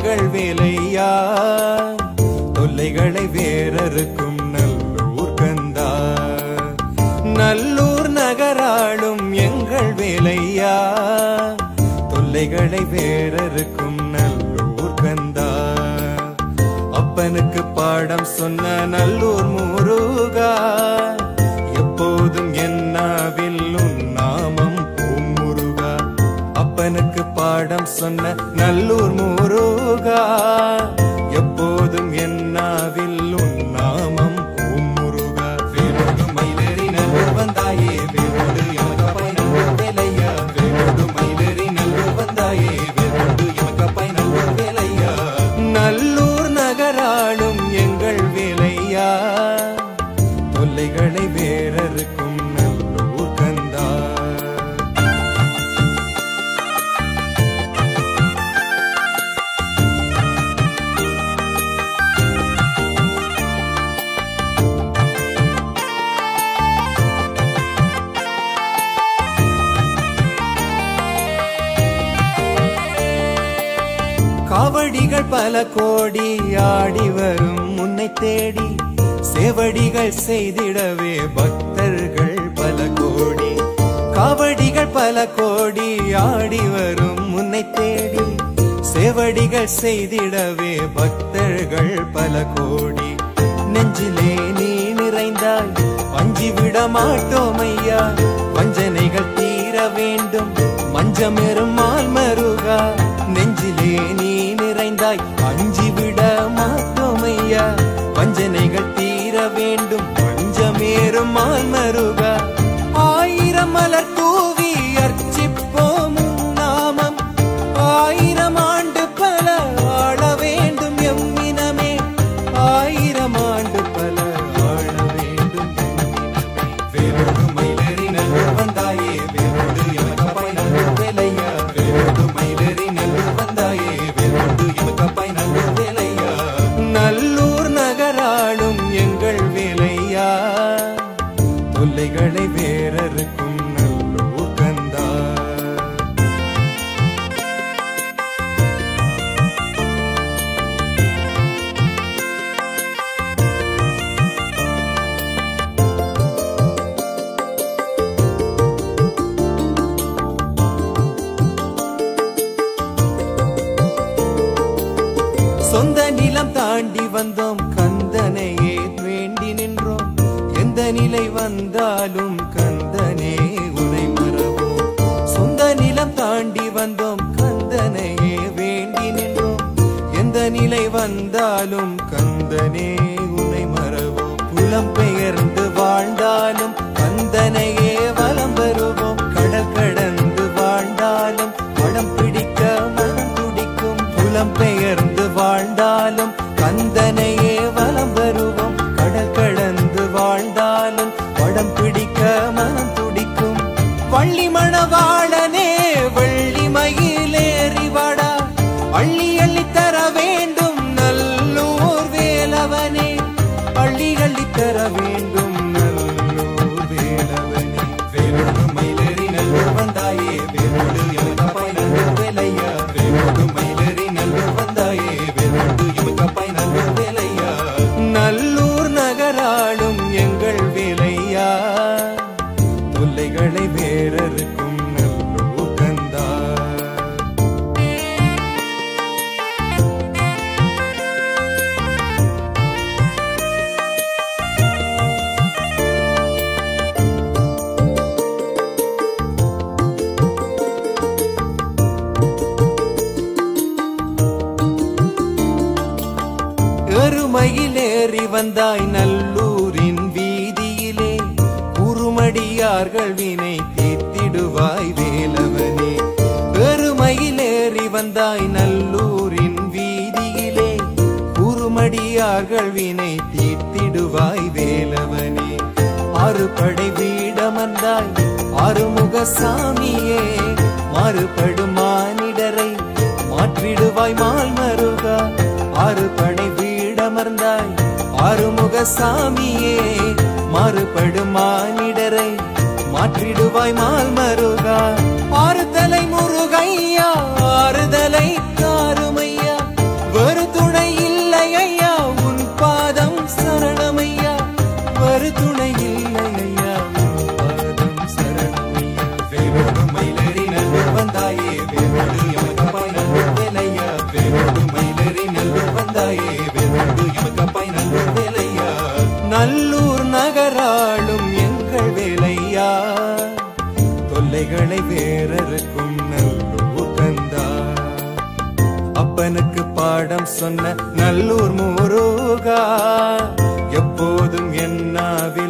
எங்கள் வேலையா தொல்லைகளை வேறறுக்கும் நல்லூர் கந்தா நல்லூர் நகராளும் எங்கள் வேலையா தொல்லைகளை வேறறுக்கும் நல்லூர் கந்தா அப்பனுக்கு பாடம் சொன்ன நல்லூர் முருகா எப்போதும் என்னாவில் உன் நாமம் ஓம் முருகா அப்பனுக்கு பாடம் சொன்ன நல்லூர் முருகா எப்போதும் என்னாவில் உன் நாமம் ஓம் முருகா வேரோடு மயிலேறி நல்லூர் வந்தாயே வேரோடு எமக்கப்பாய் நல்லூர் வேலையா வேரோடு மயிலேறி நல்லூர் வந்தாயே வேரோடு எமக்கப்பாய் நல்லூர் வேலையா நல்லூர் நகராளும் எங்கள் வேலையா தொல்லைகளை வேறறுக்கும் நல்லூர் கந்தா காவடிகள் பல கோடி ஆடி வரும் உன்னை தேடி சேவடிகள் செய்திடவே பக்தர்கள் பல கோடி காவடிகள் பல கோடி ஆடி வரும் உன்னை தேடி சேவடிகள் செய்திடவே பக்தர்கள் பல கோடி நெஞ்சிலே நீ நிறைந்தாய் வஞ்சி விட மாட்டோம் ஐயா வஞ்சனைகள் தீர வேண்டும் மஞ்சமெரும் மால் மருகா நெஞ்சிலே நீ நிறைந்தாய் அஞ்சி விட மாட்டோம் ஐயா வஞ்சனைகள் தீர வேண்டும் பஞ்சமேறும் மால் மருகா ஆயிரம் மலர் தூவி அர்ச்சிப்போம் உன் நாமம் ஆயிரம் ஆண்டு பல ஆள வேண்டும் எம்மினமே ஆயிரம் ஆண்டு பல ஆள வேண்டும் வேரோடு மயிலேறி நல்லூர் வந்தாயே வேரோடு எமக்கப்பாய் நல்லூர் வேலையா வேரோடு மயிலேறி நல்லூர் வந்தாயே வேரோடு எமக்கப்பாய் நல்லூர் வேலையா நல்லூர் நகராளும் எங்கள் வேலையா தொல்லைகளை வேறறுக்கும் நல்லூர் கந்தா சொந்த நிலம் தாண்டி வந்தோம் கந்தனையே வேண்டி நின்றோம் எந்த நிலை வந்தாலும் கந்தனே உனை மறவோம் சொந்த நிலம் தாண்டி வந்தோம் கந்தனையே வேண்டி நின்றோம் எந்த நிலை வந்தாலும் கந்தனே உனை மறவோம் புலம் பெயர்ந்து வாழ்ந்தாலும் கந்தனையே வலம் வருவோம் கடல் கடந்து வாழ்ந்தாலும் படம் பிடிக்க மனம் துடிக்கும் புலம் பெயர்ந்து வாழ்ந்தாலும் கந்தனையே வலம் வருவோம் கடல் கடந்து வாழ்ந்தாலும் படம் பிடிக்க மனம் துடிக்கும் வள்ளி மணவாளனே வெள்ளி மயிலேறி வாடா அள்ளி அள்ளி தர வேண்டும் நல்லூர் வேலவனே அள்ளி அள்ளி தர வேண்டும் நல்லூர் வேலவனே வேலோடு மயிலேறி நல்லூர் வந்தாயே வேலோடு எமக்கப்பாய் நல்லூர் வேலையா வேலோடு மயிலேறி நல்லூர் வந்தாயே வேலோடு எமக்கப்பாய் நல்லூர் வேலையா நல்லூர் நகராளும் எங்கள் வேலையா தொல்லைகளை வேறறுக்கும் நல்லூர் கந்தா எருமையிலேறி வந்தாய் நல்லூரின் வீதியிலே குறுமடியார்கள் வினை தீர்த்திடுவாய் வேலவனே எருமையிலேறி வந்தாய் நல்லூரின் வீதியிலே குறுமடியார்கள் வினை தீர்த்திடுவாய் வேலவனே அறுபடை வீடமர்ந்தாய் அருமுக சாமியே மாறுபடும் மானிடரை மாற்றிடுவாய் மால் மருகா அறுபடை வீடமர்ந்தாய் அருமுக சாமியே மாறுபடும் மானிடரை மாற்றிடுவாய் மால் மருகா ஆறுதலை முருகையா ஆறுதலை காருமையா சொன்ன நல்லூர் முருகா எப்போதும் என்னாவில்